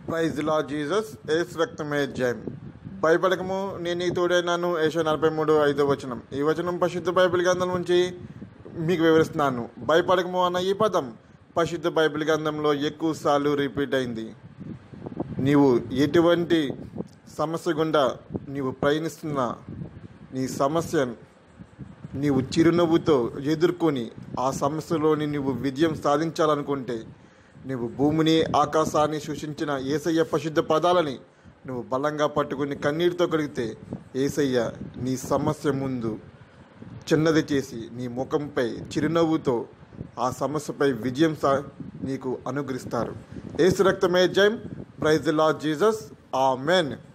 praise లా Jesus ఏసు రక్తమే జయం భయపడకము నేను నీకు తోడైనాను ఏషో నలభై మూడు ఐదో వచనం ఈ వచనం పరిశుద్ధ బైబిల్ గ్రంథం నుంచి మీకు వివరిస్తున్నాను భయపడకము అన్న ఈ పదం పరిశుద్ధ బైబిల్ గ్రంథంలో ఎక్కువ సార్లు రిపీట్ అయింది నీవు ఎటువంటి సమస్య గుండా నీవు ప్రయాణిస్తున్నా నీ సమస్య నీవు చిరునవ్వుతో ఎదుర్కొని ఆ సమస్యలోని నువ్వు విజయం సాధించాలనుకుంటే నువ్వు భూమిని ఆకాశాన్ని సృష్టించిన ఏసయ్య పరిశుద్ధ పదాలని నువ్వు బలంగా పట్టుకుని కన్నీటితో కలిగితే ఏసయ్య నీ సమస్య ముందు చిన్నది చేసి నీ ముఖంపై చిరునవ్వుతో ఆ సమస్యపై విజయం సా నీకు అనుగ్రహిస్తారు ఏసు రక్తమే జయం ప్రైజ్ లా జీసస్ ఆ మెన్